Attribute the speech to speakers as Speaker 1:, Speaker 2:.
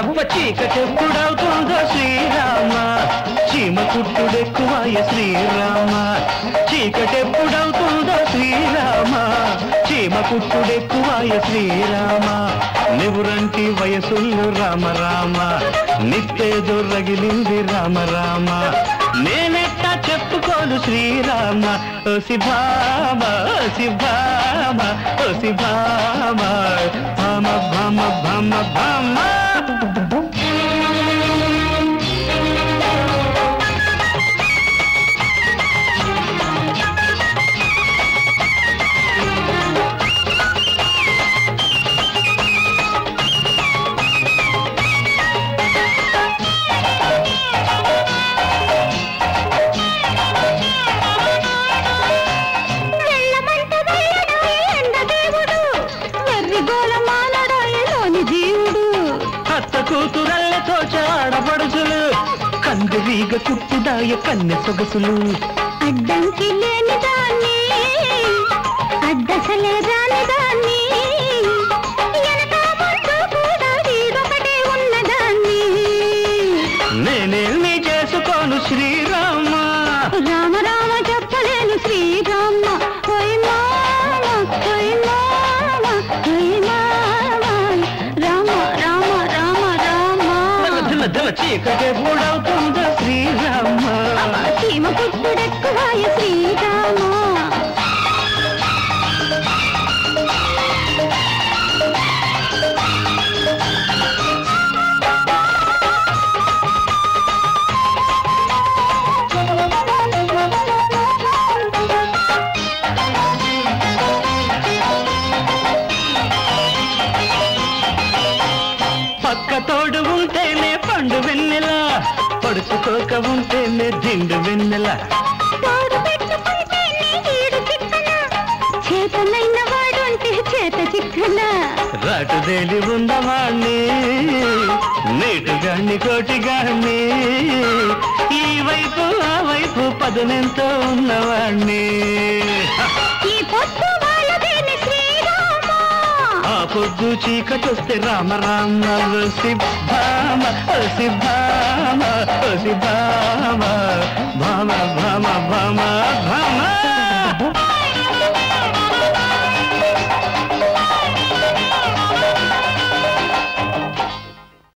Speaker 1: అబ్బ చీకటెప్పుడవుతుందో శ్రీరామ చీమ కుట్టుడెక్కువాయ శ్రీరామ చీకటెప్పుడవుతుందో శ్రీరామ చీమ కుట్టుడెక్కువాయ శ్రీరామ నివురంటి వయసుల్లో రామ రామ నిత్తేదో రగిలింది రామ రామ నేనెట్టా చెప్పుకోను శ్రీరామ ఓసి భామ ఓసి భామ ఓసి భామ భామ భామ భామ భామ
Speaker 2: వెళ్ళమంట వెళ్ళడాయే ఎండదేవుడు వెర్రి గోల మానడాయలోని జీవుడు
Speaker 1: అత్త కూతురల్లతో చాడపడుచులు కందిరీగ కుట్టుడాయ కన్నె సొగసులు
Speaker 2: అడ్డంకి లేని దాన్ని అడ్డసలే రాని దాన్ని వెనక ముందు కూడా వీడొకటే ఉన్నదాన్ని
Speaker 1: నేనేమి చేసుకోను శ్రీరామ
Speaker 2: రామ రామ చెప్పలేను శ్రీరామ ఓయ్ మామ ఓయ్ మామ ఓయ్ మామ రామ రామ రామ రామ
Speaker 1: దిన దిన చీకటి పూడవుతుందో శ్రీరామ
Speaker 2: చీమ పుట్టుడెక్కువాయ శ్రీరామ
Speaker 1: పక్క తోడు ఉంటేనే పండు వెన్నెల పడుచుకోక ఉంటేనే దిండు వెన్నెల
Speaker 2: తోడు పెట్టుకుంటేనే ఈడు చిక్కన చేతనైన వాడుంటే చేత చిక్కన
Speaker 1: రాటుదేలి ఉన్నవాణ్ణి నీటుగాన్ని కోటిగాన్ని ఈ వైపు ఆ వైపు పదనెంతో ఉన్నవాణ్ణి
Speaker 2: ఈ పొద్దు వాళ్ళదేని శ్రీరామ
Speaker 1: ఆ పొద్దు చీకటొస్తే రామ రామ ఓసి భామ ఓసి భామ ఓసి భామ భామ భామ భామ